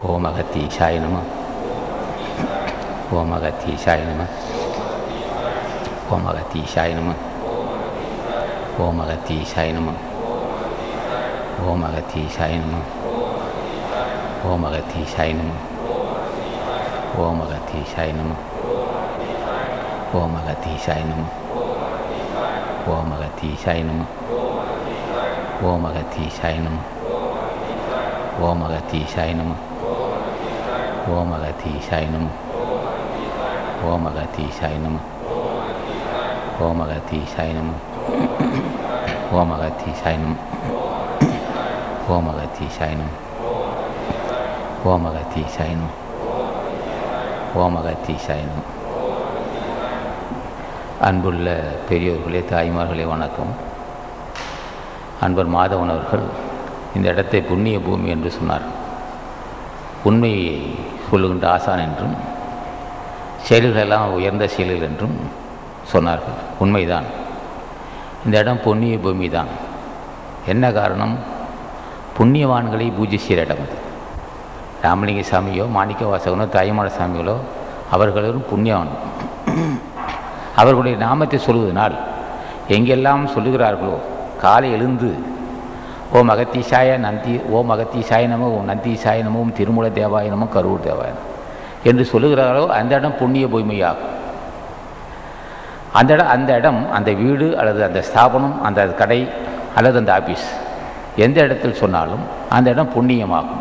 ஓம் அகத்தீசாய நம ஓம் அகத்தீசாய நம ஓம் அகத்தீசாய நம ஓம் அகத்தீசாய நம ஓம் அகத்தீசாய நம ஓம் அகத்தீசாய நம ஓம் அகத்தீசாய நம ஓம் அகத்தீசாய நம ஓம் அகத்தீசாய நம ஓம் அகத்தீசாய நம ஓம் அகத்தீசாய நம ஓம் அகத்தீசாய நம ஓம் அகத்தீசாய நம ஓம் அகத்தீசாய நம ஓம் அகத்தீசாய நம ஓம் அகத்தீசாய நம ஓம் அகத்தீசாய நம ஓம் அகத்தீசாய நம அன்புள்ள பெரியோர்களே தாய்மார்களே வணக்கம் அன்பர் மாதவன் அவர்கள் இந்த இடத்தை புண்ணிய பூமி என்று சொன்னார் உண்மையை சொல்லுகின்ற ஆசான் என்றும் செயல்களெல்லாம் உயர்ந்த செயல்கள் என்றும் சொன்னார்கள் உண்மைதான் இந்த இடம் புண்ணிய பூமி தான் என்ன காரணம் புண்ணியவான்களை பூஜை செய்கிற இடம் அது ராமலிங்க சாமியோ மாணிக்க வாசகனோ தாய்மான சாமிகளோ அவர்களும் புண்ணியவான் அவர்களுடைய நாமத்தை சொல்வதனால் எங்கெல்லாம் சொல்லுகிறார்களோ காலை எழுந்து ஓம் அகத்தீசாய நந்தி ஓம் அகத்தீசாய நம ஓம் நந்தீசாய நம ஓம் திருமூல தேவாய நம கரூர் தேவாய நம என்று சொல்லுகிறார்களோ அந்த இடம் புண்ணிய பூமியாகும் அந்த இடம் அந்த இடம் அந்த வீடு அல்லது அந்த ஸ்தாபனம் அந்த கடை அல்லது அந்த ஆஃபீஸ் எந்த இடத்தில் சொன்னாலும் அந்த இடம் புண்ணியமாகும்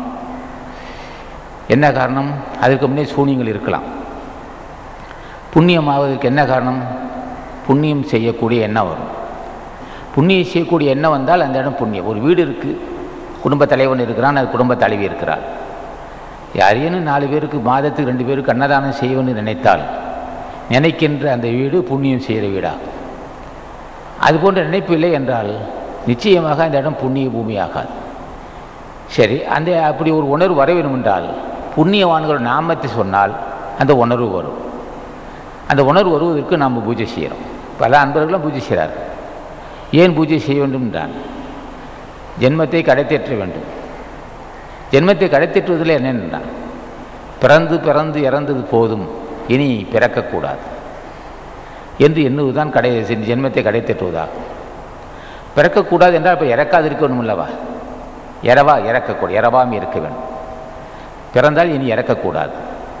என்ன காரணம் அதற்கு முன்னே சூனியங்கள் இருக்கலாம் புண்ணியமாவதற்கு என்ன காரணம் புண்ணியம் செய்யக்கூடிய எண்ணம் வரும் புண்ணியம் செய்யக்கூடிய எண்ணம் வந்தால் அந்த இடம் புண்ணியம் ஒரு வீடு இருக்குது குடும்ப தலைவன் இருக்கிறான் அது குடும்ப தலைவி இருக்கிறாள் யாரேனும் நாலு பேருக்கு மாதத்துக்கு ரெண்டு பேருக்கு அன்னதானம் செய்வன்னு நினைத்தால் நினைக்கின்ற அந்த வீடு புண்ணியம் செய்கிற வீடாகும் அது போன்ற நினைப்பு இல்லை என்றால் நிச்சயமாக அந்த இடம் புண்ணிய பூமி ஆகாது சரி அந்த அப்படி ஒரு உணர்வு வர வேண்டும் என்றால் புண்ணியவான்கள் நாமத்தை சொன்னால் அந்த உணர்வு வரும் அந்த உணர்வு வருவதற்கு நாம் பூஜை செய்கிறோம் பல அன்பர்களும் பூஜை செய்கிறார்கள் ஏன் பூஜை செய்ய வேண்டும் என்றான் ஜென்மத்தை கடைத்தேற்ற வேண்டும் ஜென்மத்தை கடைத்தேற்றுவதில் என்னென்றான் பிறந்து பிறந்து இறந்தது போதும் இனி பிறக்கக்கூடாது என்று எண்ணுவதுதான் கடை ஜென்மத்தை கடைத்தேற்றுவதாகும் பிறக்கக்கூடாது என்றால் இப்போ இறக்காது இருக்க வேணும் அல்லவா இறவா இறக்கக்கூடாது இறவாமல் இருக்க வேண்டும் பிறந்தால் இனி இறக்கக்கூடாது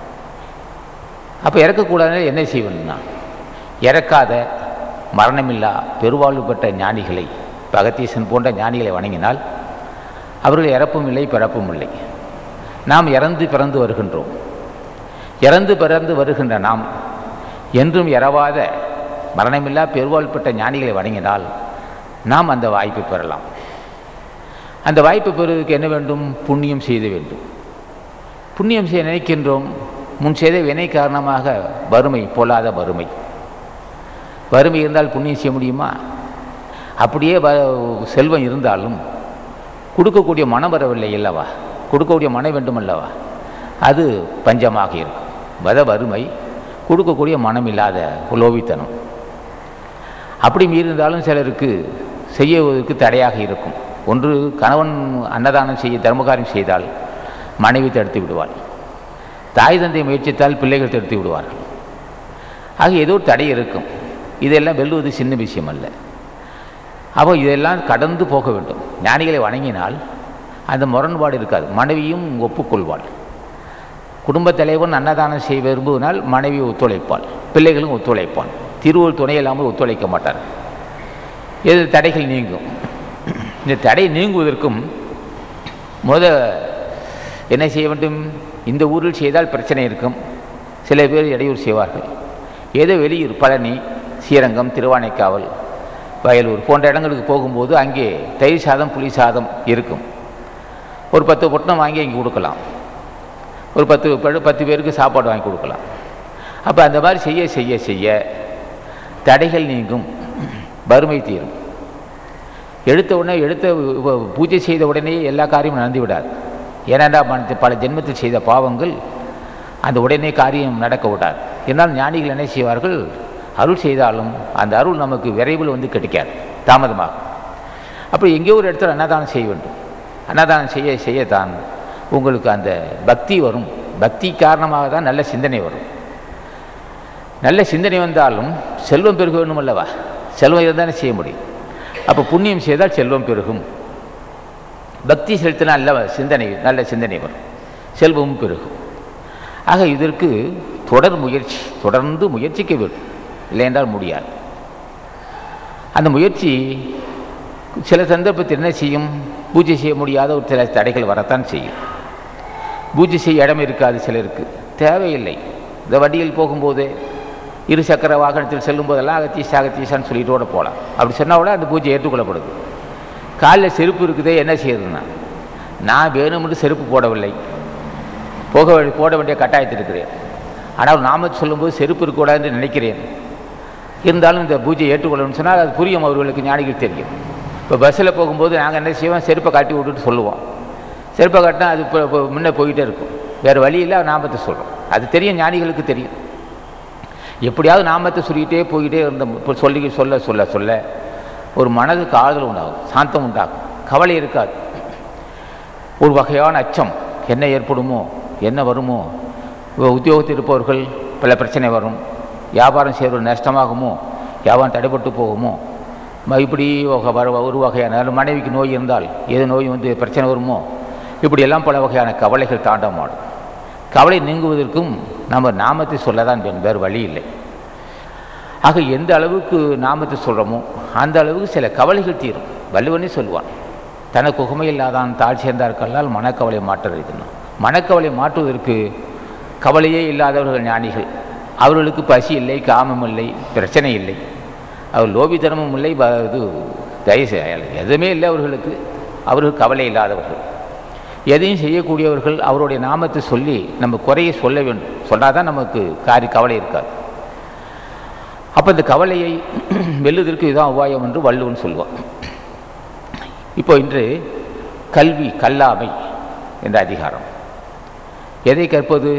அப்போ இறக்கக்கூடாதுன்னு என்ன செய்வேன்னா இறக்காத மரணமில்லா பெருவாழ்வு பெற்ற ஞானிகளை பகத்தீசன் போன்ற ஞானிகளை வணங்கினால் அவர்கள் இறப்பும் இல்லை பிறப்பும் இல்லை நாம் இறந்து பிறந்து வருகின்றோம் இறந்து பிறந்து வருகின்ற நாம் என்றும் இறவாத மரணமில்லா பெருவாழ்வு பெற்ற ஞானிகளை வணங்கினால் நாம் அந்த வாய்ப்பை பெறலாம் அந்த வாய்ப்பை பெறுவதற்கு என்ன வேண்டும் புண்ணியம் செய்த வேண்டும் புண்ணியம் செய்ய நினைக்கின்றோம் முன் செய்த வினை காரணமாக வறுமை பொல்லாத வறுமை வறுமை இருந்தால் புண்ணியம் செய்ய முடியுமா அப்படியே வ செல்வம் இருந்தாலும் கொடுக்கக்கூடிய மனம் வரவில்லை அல்லவா கொடுக்கக்கூடிய மனம் வேண்டும் அல்லவா அது பஞ்சமாக இருக்கும் வத வறுமை கொடுக்கக்கூடிய மனம் இல்லாத லோபித்தனம் அப்படி இருந்தாலும் சிலருக்கு செய்வதற்கு தடையாக இருக்கும் ஒன்று கணவன் அன்னதானம் செய்ய தர்மகாரியம் செய்தால் மனைவி தடுத்து விடுவாள் தாய் தந்தை முயற்சித்தால் பிள்ளைகள் தடுத்து விடுவார்கள் ஆக ஏதோ ஒரு தடை இருக்கும் இதெல்லாம் வெல்லுவது சின்ன விஷயம் அல்ல அப்போ இதெல்லாம் கடந்து போக வேண்டும் ஞானிகளை வணங்கினால் அந்த முரண்பாடு இருக்காது மனைவியும் ஒப்புக்கொள்வாள் குடும்பத் தலைவன் அன்னதானம் செய்ய விரும்புவதனால் மனைவி ஒத்துழைப்பாள் பிள்ளைகளும் ஒத்துழைப்பான் திருவள்ளுவர் துணை இல்லாமல் ஒத்துழைக்க மாட்டார் எது தடைகள் நீங்கும் இந்த தடை நீங்குவதற்கும் முத என்ன செய்ய வேண்டும் இந்த ஊரில் செய்தால் பிரச்சனை இருக்கும் சில பேர் இடையூறு செய்வார்கள் ஏதோ வெளியூர் பழனி ஸ்ரீரங்கம் திருவானைக்காவல் வயலூர் போன்ற இடங்களுக்கு போகும்போது அங்கே தயிர் சாதம் புளி சாதம் இருக்கும் ஒரு பத்து பொட்டணம் வாங்கி அங்கே கொடுக்கலாம் ஒரு பத்து பத்து பேருக்கு சாப்பாடு வாங்கி கொடுக்கலாம் அப்போ அந்த மாதிரி செய்ய செய்ய செய்ய தடைகள் நீங்கும் வறுமை தீரும் எடுத்த உடனே எடுத்த பூஜை செய்த உடனே எல்லா காரியமும் நடந்து விடாது ஏனென்றால் பல ஜென்மத்தில் செய்த பாவங்கள் அந்த உடனே காரியம் நடக்க விடாது என்னால் ஞானிகள் என்ன செய்வார்கள் அருள் செய்தாலும் அந்த அருள் நமக்கு விரைவில் வந்து கிடைக்காது தாமதமாகும் அப்போ எங்கேயோ ஒரு இடத்துல அன்னதானம் செய்ய வேண்டும் அன்னதானம் செய்ய செய்யத்தான் உங்களுக்கு அந்த பக்தி வரும் பக்தி காரணமாக தான் நல்ல சிந்தனை வரும் நல்ல சிந்தனை வந்தாலும் செல்வம் பெருக வேணும் அல்லவா செல்வம் இருந்தானே செய்ய முடியும் அப்போ புண்ணியம் செய்தால் செல்வம் பெருகும் பக்தி செலுத்தினால் நல்ல சிந்தனை நல்ல சிந்தனை வரும் செல்வமும் பெருகும் ஆக இதற்கு தொடர் முயற்சி தொடர்ந்து முயற்சிக்க வேண்டும் இல்லை என்றால் முடியாது அந்த முயற்சி சில சந்தர்ப்பத்தில் என்ன செய்யும் பூஜை செய்ய முடியாத ஒரு சில தடைகள் வரத்தான் செய்யும் பூஜை செய்ய இடம் இருக்காது சிலருக்கு தேவையில்லை இந்த வண்டியில் போகும்போது இரு சக்கர வாகனத்தில் செல்லும் போதெல்லாம் அகத்தீஷா அகத்தீஷான்னு சொல்லிட்டு கூட போகலாம் அப்படி சொன்னால் கூட அந்த பூஜை ஏற்றுக்கொள்ளப்படுது காலில் செருப்பு இருக்குதே என்ன செய்யறதுன்னா நான் வேணும்னு செருப்பு போடவில்லை போக வேண்டிய போட வேண்டிய கட்டாயத்தில் இருக்கிறேன் ஆனால் நாம சொல்லும்போது செருப்பு இருக்கக்கூடாதுன்னு நினைக்கிறேன் இருந்தாலும் இந்த பூஜை ஏற்றுக்கொள்ளணும்னு சொன்னால் அது புரியும் அவர்களுக்கு ஞானிகள் தெரியும் இப்போ பஸ்ஸில் போகும்போது நாங்கள் என்ன செய்வோம் செருப்பை காட்டி விட்டுட்டு சொல்லுவோம் செருப்பை காட்டினா அது இப்போ இப்போ முன்னே போயிட்டே இருக்கும் வேறு வழி இல்லை நாமத்தை சொல்கிறோம் அது தெரியும் ஞானிகளுக்கு தெரியும் எப்படியாவது நாமத்தை சொல்லிக்கிட்டே போய்கிட்டே இருந்த இப்போ சொல்லி சொல்ல சொல்ல சொல்ல ஒரு மனதுக்கு ஆறுதல் உண்டாகும் சாந்தம் உண்டாகும் கவலை இருக்காது ஒரு வகையான அச்சம் என்ன ஏற்படுமோ என்ன வருமோ உத்தியோகத்தில் இருப்பவர்கள் பல பிரச்சனை வரும் வியாபாரம் செய்வது நஷ்டமாகுமோ வியாபாரம் தடைப்பட்டு போகுமோ ம- இப்படி ஒரு வ- ஒரு வகையான அதாவது மனைவிக்கு நோய் இருந்தால் ஏது நோய் வந்து பிரச்சனை வருமோ இப்படியெல்லாம் பல வகையான கவலைகள் தாண்டமாடும் கவலை நீங்குவதற்கும் நம்ம நாமத்தை சொல்ல தான் வேண்டும் வேறு வழி இல்லை ஆக எந்த அளவுக்கு நாமத்தை சொல்கிறோமோ அந்த அளவுக்கு சில கவலைகள் தீரும் வள்ளுவனே சொல்லுவான் தனக்கு உகமையில்லாதான் தாழ் சேர்ந்தார்கல்லால் மனக்கவலை மாற்றுறதுன்னு மனக்கவலை மாற்றுவதற்கு கவலையே இல்லாதவர்கள் ஞானிகள் அவர்களுக்கு பசி இல்லை காமம் இல்லை பிரச்சனை இல்லை அவர் லோபித்தனமும் இல்லை ப- இது தயசு எதுவுமே இல்லை அவர்களுக்கு அவர்கள் கவலை இல்லாதவர்கள் எதையும் செய்யக்கூடியவர்கள் அவருடைய நாமத்தை சொல்லி நம்ம குறையை சொல்ல வேண்டும் சொன்னால் தான் நமக்கு காரி கவலை இருக்காது அப்போ இந்த கவலையை வெல்லுவதற்கு இதுதான் உபாயம் என்று வள்ளுவன் சொல்லுவான் இப்போ இன்று கல்வி கல்லாமை என்ற அதிகாரம் எதை கற்பது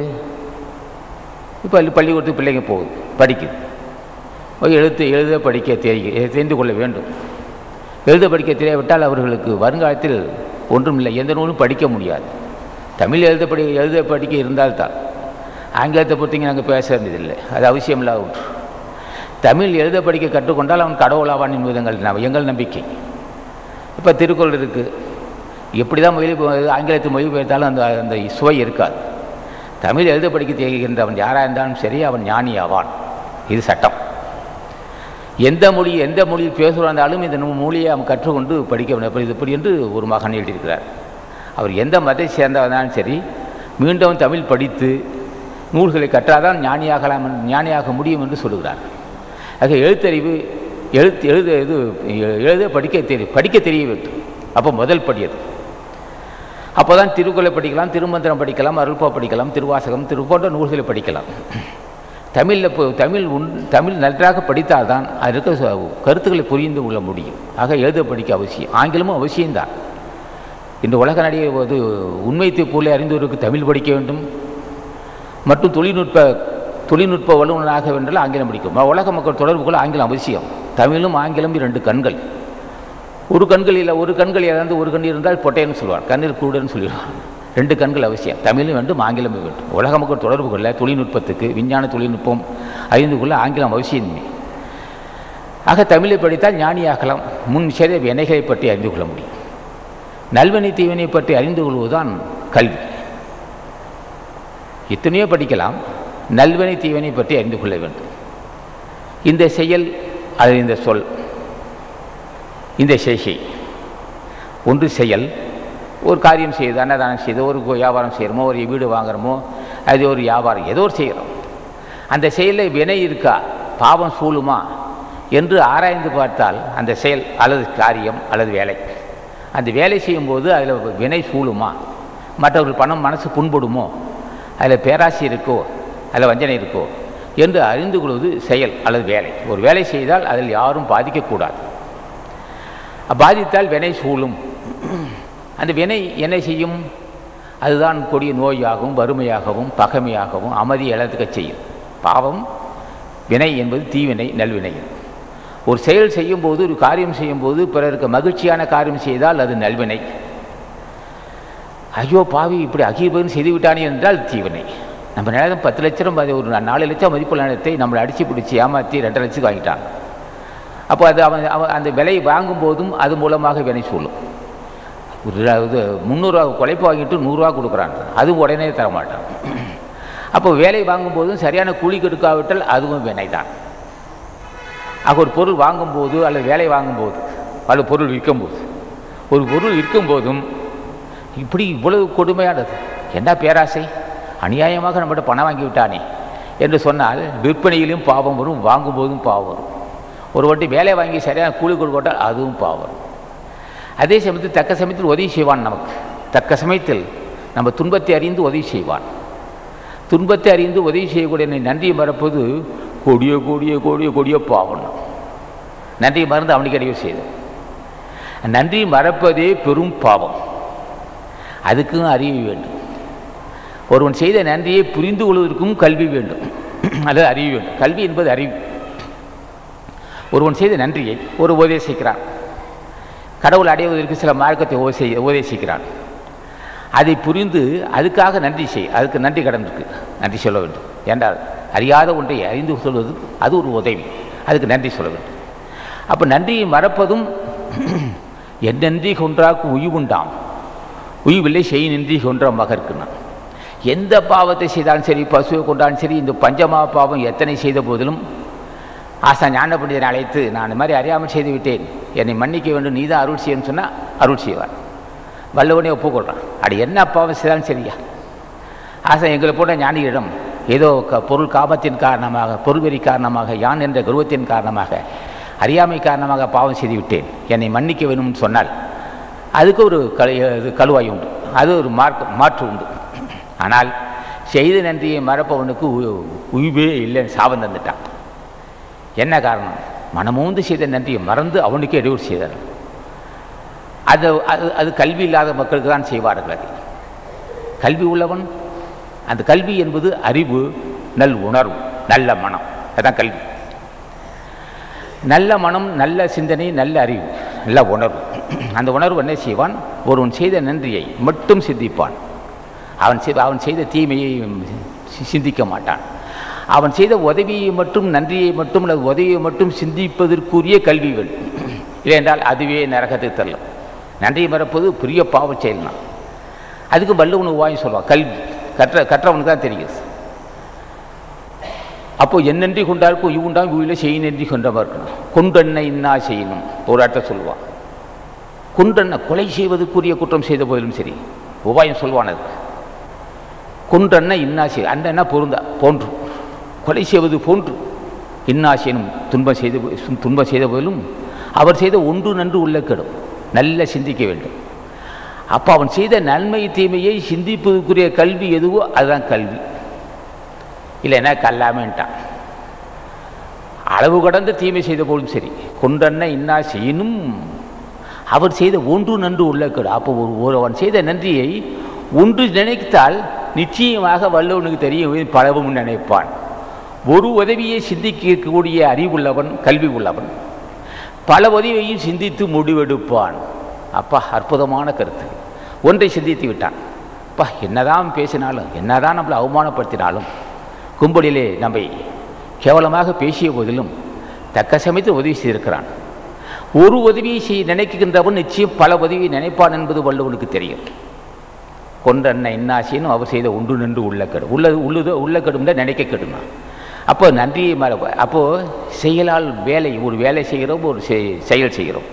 இப்போ பள்ளிக்கூடத்துக்கு பிள்ளைங்க போகுது படிக்குது போய் எழுத்து எழுத படிக்க தெரிய தெரிந்து கொள்ள வேண்டும் எழுத படிக்க தெரியாவிட்டால் அவர்களுக்கு வருங்காலத்தில் ஒன்றும் இல்லை எந்த நூலும் படிக்க முடியாது தமிழ் எழுத படி எழுத படிக்க இருந்தால்தான் ஆங்கிலத்தை பொறுத்தீங்க நாங்கள் பேச வேண்டியதில்லை அது அவசியம் இல்லாத ஒன்று தமிழ் எழுத படிக்க கற்றுக்கொண்டால் அவன் கடவுளாவான் என்பது எங்கள் நம்- எங்கள் நம்பிக்கை இப்போ திருக்குறள் இருக்குது எப்படி தான் மொழி ஆங்கிலத்தை மொழிபெயர்த்தாலும் அந்த அந்த சுவை இருக்காது தமிழ் எழுத படிக்க தெரிகின்றவன் யாராக இருந்தாலும் சரி அவன் ஞானி ஆவான் இது சட்டம் எந்த மொழி எந்த மொழியில் பேசுகிறாலும் இந்த நூ- மொழியை அவன் கற்றுக்கொண்டு படிக்க வேண்டும் இப்படி இது இப்படி என்று ஒரு மகன் எழுதியிருக்கிறார் அவர் எந்த மதத்தை சேர்ந்தவனாலும் சரி மீண்டும் அவன் தமிழ் படித்து நூல்களை கற்றாதான் ஞானியாகலாம் என்று- ஞானியாக முடியும் என்று சொல்லுகிறார் ஆக எழுத்தறிவு எழுத்து எழுத இது எ- எழுத படிக்க தெரியும் படிக்க தெரிய வேண்டும் அப்போ முதல் படி அது அப்போ தான் திருக்குறளை படிக்கலாம் திருமந்திரம் படிக்கலாம் அருள்பா படிக்கலாம் திருவாசகம் திரு போன்ற நூல்களை படிக்கலாம் தமிழில் இப்போ தமிழ் உன் தமிழ் நன்றாக படித்தால்தான் அது இருக்க ச- கருத்துக்களை புரிந்து கொள்ள முடியும் ஆக எழுத படிக்க அவசியம் ஆங்கிலமும் அவசியம்தான் இந்த உலக நடிகை ஒரு உண்மைத்தை போல அறிந்தவருக்கு தமிழ் படிக்க வேண்டும் மற்றும் தொழில்நுட்ப தொழில்நுட்ப வல்லுநராக வென்றால் ஆங்கிலம் படிக்கும் ம- உலக மக்கள் தொடர்பு கொள்ள ஆங்கிலம் அவசியம் தமிழும் ஆங்கிலம் இரண்டு கண்கள் ஒரு கண்கள் இல்லை ஒரு கண்கள் இழந்து ஒரு கண் இருந்தால் பொட்டைன்னு சொல்லுவார் கண்ணில் கூடுன்னு சொல்லிடுவார் ரெண்டு கண்கள் அவசியம் தமிழும் வேண்டும் ஆங்கிலமும் வேண்டும் உலக மக்கள் தொடர்பு கொள்ள தொழில்நுட்பத்துக்கு விஞ்ஞான தொழில்நுட்பம் அறிந்து கொள்ள ஆங்கிலம் அவசியமே ஆக தமிழை படித்தால் ஞானியாகலாம் முன் செய்த வினைகளை பற்றி அறிந்து கொள்ள முடியும் நல்வினை தீவினை பற்றி அறிந்து கொள்வதுதான் கல்வி எத்தனையோ படிக்கலாம் நல்வினை தீவினை பற்றி அறிந்து கொள்ள வேண்டும் இந்த செயல் அது இந்த சொல் இந்த செய்கை ஒன்று செயல் ஒரு காரியம் செய்யுது அன்னதானம் செய்து ஒரு வியாபாரம் செய்கிறோமோ ஒரு வீடு வாங்குறோமோ அது ஒரு வியாபாரம் ஏதோ ஒரு செய்கிறோம் அந்த செயலில் வினை இருக்கா பாவம் சூழுமா என்று ஆராய்ந்து பார்த்தால் அந்த செயல் அல்லது காரியம் அல்லது வேலை அந்த வேலை செய்யும்போது அதில் வினை சூழுமா மற்றவர்கள் பணம் மனசு புண்படுமோ அதில் பேராசி இருக்கோ அதில் வஞ்சனை இருக்கோ என்று அறிந்து கொள்வது செயல் அல்லது வேலை ஒரு வேலை செய்தால் அதில் யாரும் பாதிக்கக்கூடாது பாதித்தால் வினை சூழும் அந்த வினை என்ன செய்யும் அதுதான் கொடிய நோயாகவும் வறுமையாகவும் பகைமையாகவும் அமைதி இழந்துக்கச் செய்யும் பாவம் வினை என்பது தீவினை நல்வினை ஒரு செயல் செய்யும்போது ஒரு காரியம் செய்யும்போது பிறருக்கு மகிழ்ச்சியான காரியம் செய்தால் அது நல்வினை ஐயோ பாவி இப்படி அகீபன் செய்து விட்டானே என்றால் தீவனை நம்ம நேரம் பத்து லட்சம் அது ஒரு நாலு லட்சம் மதிப்புள்ள நிலத்தை நம்மளை அடித்து பிடிச்சி ஏமாற்றி ரெண்டரை லட்சத்துக்கு வாங்கிட்டான் அப்போ அது அவன் அவன் அந்த விலை வாங்கும் போதும் அது மூலமாக வினை சொல்லும் ஒரு இது முந்நூறுரூவா கொலைப்பு வாங்கிட்டு நூறுரூவா கொடுக்குறான் அதுவும் உடனே தரமாட்டான் அப்போ வேலை வாங்கும்போதும் சரியான கூலி கொடுக்காவிட்டால் அதுவும் வினை தான் ஆக ஒரு பொருள் வாங்கும்போது அல்லது வேலை வாங்கும்போது அல்லது பொருள் விற்கும்போது ஒரு பொருள் விற்கும்போதும் இப்படி இவ்வளவு கொடுமையானது என்ன பேராசை அநியாயமாக நம்மகிட்ட பணம் வாங்கி விட்டானே என்று சொன்னால் விற்பனையிலும் பாவம் வரும் வாங்கும்போதும் பாவம் வரும் ஒரு வாட்டி வேலை வாங்கி சரியான கூலி கொடுக்கட்டால் அதுவும் பாவம் வரும் அதே சமயத்தில் தக்க சமயத்தில் உதவி செய்வான் நமக்கு தக்க சமயத்தில் நம்ம துன்பத்தை அறிந்து உதவி செய்வான் துன்பத்தை அறிந்து உதவி செய்யக்கூடிய நீ நன்றியை மறப்பது கொடிய கொடிய கொடிய கொடிய பாவம் நன்றியை மறந்து அவனுக்கு அடிவு செய்த நன்றி மறப்பதே பெரும் பாவம் அதுக்கும் அறிவு வேண்டும் ஒருவன் செய்த நன்றியை புரிந்து கொள்வதற்கும் கல்வி வேண்டும் அல்லது அறிவு வேண்டும் கல்வி என்பது அறிவு ஒருவன் செய்த நன்றியை ஒரு உபதேசிக்கிறான் கடவுள் அடைவதற்கு சில மார்க்கத்தை உபதேசி உபதேசிக்கிறான் அதை புரிந்து அதுக்காக நன்றி செய் அதுக்கு நன்றி கடன் இருக்கு நன்றி சொல்ல வேண்டும் என்றால் அறியாத ஒன்றை அறிந்து சொல்வது அது ஒரு உதவி அதுக்கு நன்றி சொல்ல வேண்டும் அப்போ நன்றியை மறப்பதும் என் நன்றி கொன்றாக்கு உய்வுண்டாம் உய்வில்லை செய் நன்றி கொன்ற மகர்க்குன்னா எந்த பாவத்தை செய்தாலும் சரி பசுவை கொண்டாலும் சரி இந்த பஞ்சமா பாவம் எத்தனை செய்த போதிலும் ஆசா ஞான பண்டிதனை அழைத்து நான் இந்த மாதிரி அறியாமல் செய்து விட்டேன் என்னை மன்னிக்க வேண்டும் நீ தான் அருள் செய்யணும்னு சொன்னால் அருள் செய்வார் வல்லவனே ஒப்புக்கொள்கிறான் அடி என்ன பாவம் செய்தாலும் சரியா ஆசா எங்களை போட்ட ஞானிகளிடம் ஏதோ க பொருள் காமத்தின் காரணமாக பொருள்வெறி காரணமாக யான் என்ற கருவத்தின் காரணமாக அறியாமை காரணமாக பாவம் செய்து விட்டேன் என்னை மன்னிக்க வேணும்னு சொன்னால் அதுக்கு ஒரு கலை இது கழுவாய் உண்டு அது ஒரு மார்க் மாற்று உண்டு ஆனால் செய்த நன்றியை மறப்பவனுக்கு உ- உய்வே இல்லைன்னு சாபம் தந்துட்டான் என்ன காரணம் மனமூந்து செய்த நன்றியை மறந்து அவனுக்கே இடையூறு செய்தார் அது அது அது கல்வி இல்லாத மக்களுக்கு தான் செய்வார்கள் அதை கல்வி உள்ளவன் அந்த கல்வி என்பது அறிவு நல் உணர்வு நல்ல மனம் அதுதான் கல்வி நல்ல மனம் நல்ல சிந்தனை நல்ல அறிவு நல்ல உணர்வு அந்த உணர்வு என்ன செய்வான் ஒருவன் செய்த நன்றியை மட்டும் சிந்திப்பான் அவன் செய் அவன் செய்த தீமையை சி- சிந்திக்க மாட்டான் அவன் செய்த உதவியை மட்டும் நன்றியை மட்டும் அல்லது உதவியை மட்டும் சிந்திப்பதற்குரிய கல்வி வேண்டும் இல்லையென்றால் அதுவே நரகத்துக்கு தள்ளும் நன்றியை மறப்பது பெரிய பாவச் செயல் தான் அதுக்கு வள்ளுவனு வாய் சொல்லுவான் கல்வி கற்ற கற்றவனுக்கு தான் தெரியுது அப்போ என்னன்றி கொண்டாருக்கும் இவுண்டா இவ்வில செய் நன்றி கொண்டவர் இருக்கணும் கொண்டென்ன இன்னா செய்யணும் ஒரு அர்த்தம் சொல்லுவான் கொண்டென்ன கொலை செய்வதற்குரிய குற்றம் செய்த போதிலும் சரி உபாயம் சொல்வான் அதுக்கு கொன்றென்ன இன்னா செய் அண்ணன்னா பொருந்தா போன்று கொலை செய்வது போன்று இன்னாசேனும் துன்பம் செய்த போ- துன்பம் செய்த போதிலும் அவர் செய்த ஒன்று நன்று உள்ள கெடும் நல்ல சிந்திக்க வேண்டும் அப்போ அவன் செய்த நன்மை தீமையை சிந்திப்பதற்குரிய கல்வி எதுவோ அதுதான் கல்வி இல்லைன்னா கல்லாமேன்ட்டான் அளவு கடந்து தீமை செய்த போதும் சரி கொண்டன்ன இன்னா செய்யணும் அவர் செய்த ஒன்று நன்று உள்ள கெடு அப்போ ஒரு ஒரு அவன் செய்த நன்றியை ஒன்று நினைத்தால் நிச்சயமாக வல்லவனுக்கு தெரியும் பலவும் நினைப்பான் ஒரு உதவியை சிந்திக்கக்கூடிய அறிவுள்ளவன் கல்வி உள்ளவன் பல உதவியையும் சிந்தித்து முடிவெடுப்பான் அப்பா அற்புதமான கருத்து ஒன்றை சிந்தித்து விட்டான் அப்பா என்னதான் பேசினாலும் என்னதான் நம்மளை அவமானப்படுத்தினாலும் கும்பலிலே நம்மை கேவலமாக பேசிய போதிலும் தக்க சமயத்தில் உதவி செய்திருக்கிறான் ஒரு உதவியை செய் நினைக்கின்றவன் நிச்சயம் பல உதவியை நினைப்பான் என்பது வள்ளுவனுக்கு தெரியும் கொண்ட அண்ணன் இன்னாசினும் அவர் செய்த உண்டு நின்று உள்ள கெடு உள்ளது உள்ளது உள்ள கெடும் தான் நினைக்க கெடுமா அப்போ நன்றியை மேலே அப்போது செயலால் வேலை ஒரு வேலை செய்கிறோம் ஒரு செய்- செயல் செய்கிறோம்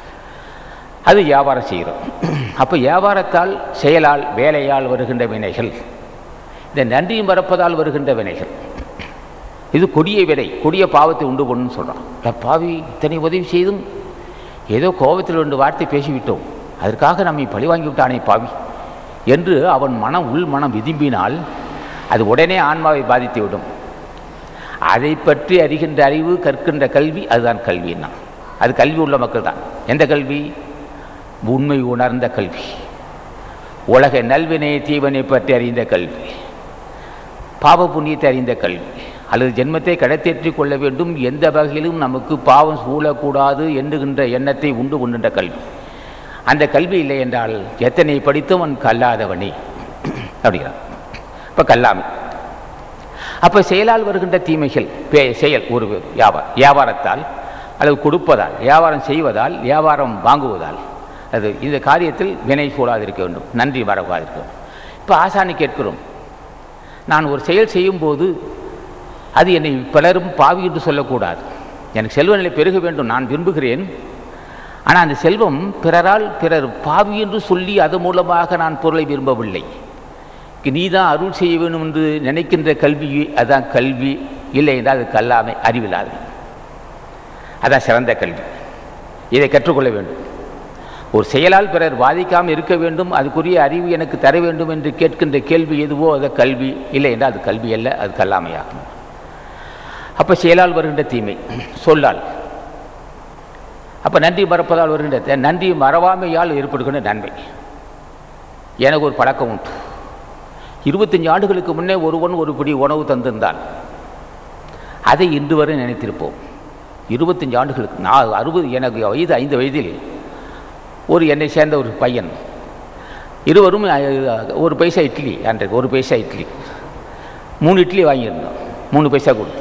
அது வியாபாரம் செய்கிறோம் அப்போ வியாபாரத்தால் செயலால் வேலையால் வருகின்ற வினைகள் இந்த நன்றி மறப்பதால் வருகின்ற வினைகள் இது கொடிய வினை கொடிய பாவத்தை உண்டு பண்ணுன்னு சொல்கிறான் பாவி இத்தனை உதவி செய்தும் ஏதோ கோபத்தில் ரெண்டு வார்த்தை பேசிவிட்டோம் அதற்காக நம்மை பழி வாங்கி விட்டானே பாவி என்று அவன் மனம் உள் மனம் விரும்பினால் அது உடனே ஆன்மாவை பாதித்து விடும் அதை பற்றி அறிகின்ற அறிவு கற்கின்ற கல்வி அதுதான் கல்வின்னா அது கல்வி உள்ள மக்கள் தான் எந்த கல்வி உண்மை உணர்ந்த கல்வி உலக நல்வினை தீவனை பற்றி அறிந்த கல்வி பாவ புண்ணியத்தை அறிந்த கல்வி அல்லது ஜென்மத்தை கடத்தேற்றிக் கொள்ள வேண்டும் எந்த வகையிலும் நமக்கு பாவம் சூழக்கூடாது என்ணுகின்ற எண்ணத்தை உண்டு கொண்டுன்ற கல்வி அந்த கல்வி இல்லை என்றால் எத்தனை படித்தவன் கல்லாதவனே அப்படிங்கிறான் இப்போ கல்லாமை அப்போ செயலால் வருகின்ற தீமைகள் பே செயல் ஒரு வியாபாரம் வியாபாரத்தால் அல்லது கொடுப்பதால் வியாபாரம் செய்வதால் வியாபாரம் வாங்குவதால் அது இந்த காரியத்தில் வினை சூழாதிருக்க வேண்டும் நன்றி மறவாதிருக்க வேண்டும் இப்போ ஆசானி கேட்கிறோம் நான் ஒரு செயல் செய்யும்போது அது என்னை பலரும் பாவி என்று சொல்லக்கூடாது எனக்கு செல்வ நிலை பெருக வேண்டும் நான் விரும்புகிறேன் ஆனால் அந்த செல்வம் பிறரால் பிறர் பாவி என்று சொல்லி அது மூலமாக நான் பொருளை விரும்பவில்லை நீ தான் அருள் செய்ய வேண்டும் என்று நினைக்கின்ற கல்வி அதான் கல்வி இல்லை என்றால் அது கல்லாமை அறிவில்லாது அதான் சிறந்த கல்வி இதை கற்றுக்கொள்ள வேண்டும் ஒரு செயலால் பிறர் பாதிக்காமல் இருக்க வேண்டும் அதுக்குரிய அறிவு எனக்கு தர வேண்டும் என்று கேட்கின்ற கேள்வி எதுவோ அது கல்வி இல்லை என்றால் அது கல்வி அல்ல அது கல்லாமையாகும் அப்போ செயலால் வருகின்ற தீமை சொல்லால் அப்போ நன்றி மறப்பதால் வருகின்ற தே- நன்றி மறவாமையால் ஏற்படுகின்ற நன்மை எனக்கு ஒரு பழக்கம் உண்டு இருபத்தஞ்சு ஆண்டுகளுக்கு முன்னே ஒருவன் ஒரு பிடி உணவு தந்திருந்தான் அதை இன்று வரை நினைத்திருப்போம் இருபத்தஞ்சு ஆண்டுகளுக்கு நான் அறுபது எனக்கு வயது ஐந்து வயதில் ஒரு என்னை சேர்ந்த ஒரு பையன் இருவரும் அஹ், ஒரு பைசா இட்லி அன்றைக்கு ஒரு பைசா இட்லி மூணு இட்லி வாங்கியிருந்தோம் மூணு பைசா கொடுத்து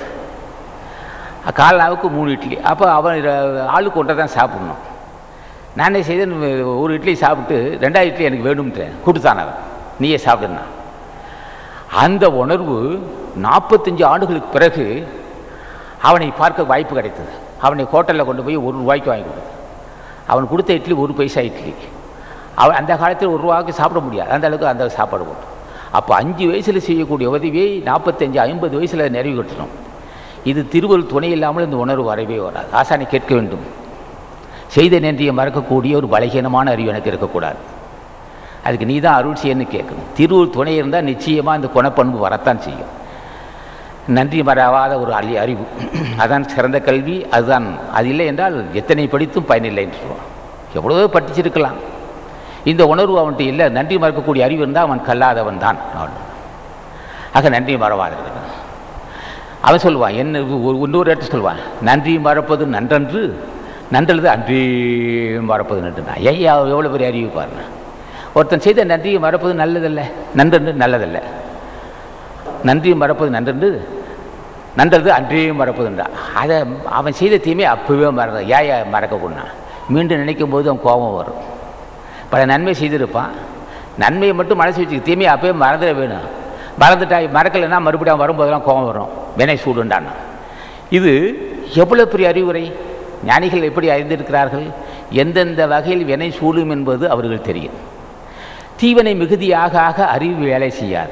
காலனாவுக்கு மூணு இட்லி அப்போ அவன் இர- ஆளுக்கு ஒன்றை தான் சாப்பிடணும் நானே செய்தேன் ஒரு இட்லி சாப்பிட்டு ரெண்டாவது இட்லி எனக்கு வேணும்ன்றேன் கொடுத்தான் அவன் நீயே சாப்பிடுனா அந்த உணர்வு நாற்பத்தஞ்சு ஆண்டுகளுக்கு பிறகு அவனை பார்க்க வாய்ப்பு கிடைத்தது அவனை ஹோட்டலில் கொண்டு போய் ஒரு ரூபாய்க்கு வாங்கி கொடுத்தது அவன் கொடுத்த இட்லி ஒரு பைசா இட்லி அவன் அந்த காலத்தில் ஒரு ரூபாய்க்கு சாப்பிட முடியாது அந்த அளவுக்கு அந்த சாப்பாடு போட்டு அப்போ அஞ்சு வயசில் செய்யக்கூடிய உதவியை நாற்பத்தஞ்சு ஐம்பது வயசில் நிறைவு கட்டணும் இது திருவள் துணை இல்லாமல் இந்த உணர்வு வரவே வராது ஆசானை கேட்க வேண்டும் செய்த நன்றியை மறக்கக்கூடிய ஒரு பலகீனமான அறிவு எனக்கு இருக்கக்கூடாது அதுக்கு நீ தான் அருள் செய்யன்னு கேட்கணும் திருவள் துணை இருந்தால் நிச்சயமாக இந்த குணப்பண்பு வரத்தான் செய்யும் நன்றி மறவாத ஒரு அறி அறிவு அதான் சிறந்த கல்வி அதுதான் அது இல்லை என்றால் எத்தனை படித்தும் பயனில்லை என்று சொல்லுவான் எவ்வளவோ படிச்சிருக்கலாம் இந்த உணர்வு அவன்கிட்ட இல்லை நன்றி மறக்கக்கூடிய அறிவு இருந்தால் அவன் கல்லாதவன் தான் அவன் ஆக நன்றி மறவாத இருக்கணும் அவன் சொல்லுவான் என்ன ஒரு இன்னொரு இடத்துல சொல்லுவான் நன்றி மறப்பது நன்றன்று நன்றல்லது அன்றே மறப்பது நன்றுனா ஐயா எவ்வளோ பெரிய அறிவு பாருங்க ஒருத்தன் செய்த நன்றியை மறப்பது நல்லதல்ல நன்றன்று நல்லதல்ல நன்றி மறப்பது நன்றன்று நன்றது அன்றே மறப்பதுன்றா அதை அவன் செய்த தீமையை அப்பவே மறந்த ஏயா மறக்கக்கூடனா மீண்டும் நினைக்கும் போது அவன் கோபம் வரும் பல நன்மை செய்திருப்பான் நன்மையை மட்டும் மனசு வச்சு தீமையை அப்பவே மறந்துட வேணும் மறந்துட்டா மறக்கலைன்னா மறுபடியும் வரும்போதெல்லாம் கோபம் வரும் வினை சூடுண்டான் இது எவ்வளோ பெரிய அறிவுரை ஞானிகள் எப்படி அறிந்திருக்கிறார்கள் எந்தெந்த வகையில் வினை சூடும் என்பது அவர்கள் தெரியும் தீவனை மிகுதியாக ஆக அறிவு வேலை செய்யாது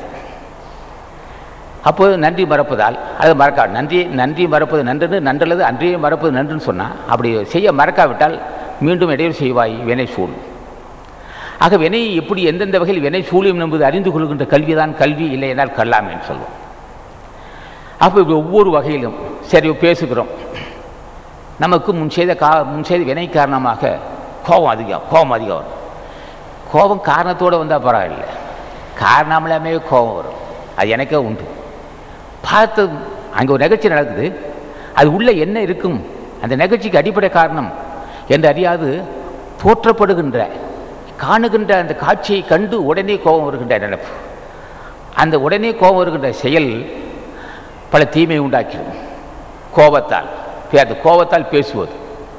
அப்போது நன்றி மறப்பதால் அது மறக்கா நன்றி நன்றி மறப்பது நன்று நன்றல்லது அன்றையே மறப்பது நன்றுன்னு சொன்னால் அப்படி செய்ய மறக்காவிட்டால் மீண்டும் இடையூறு செய்வாய் வினை சூழும் ஆக வினை எப்படி எந்தெந்த வகையில் வினை சூழியம் என்பது அறிந்து கொள்கின்ற கல்விதான் கல்வி இல்லை என்றால் கல்லாமைன்னு சொல்லுவோம் அப்போ இப்படி ஒவ்வொரு வகையிலும் சரி பேசுகிறோம் நமக்கு முன் செய்த கா முன் செய்த வினை காரணமாக கோபம் அதிகம் கோபம் அதிகம் வரும் கோபம் காரணத்தோடு வந்தால் பரவாயில்லை காரணம் இல்லாமே கோபம் வரும் அது எனக்கே உண்டு பார்த்து அங்கே ஒரு நிகழ்ச்சி நடக்குது அது உள்ளே என்ன இருக்கும் அந்த நிகழ்ச்சிக்கு அடிப்படை காரணம் என்று அறியாது தோற்றப்படுகின்ற காணுகின்ற அந்த காட்சியை கண்டு உடனே கோபம் வருகின்ற நினைப்பு அந்த உடனே கோபம் வருகின்ற செயல் பல தீமை உண்டாக்கிடும் கோபத்தால் அந்த கோபத்தால் பேசுவது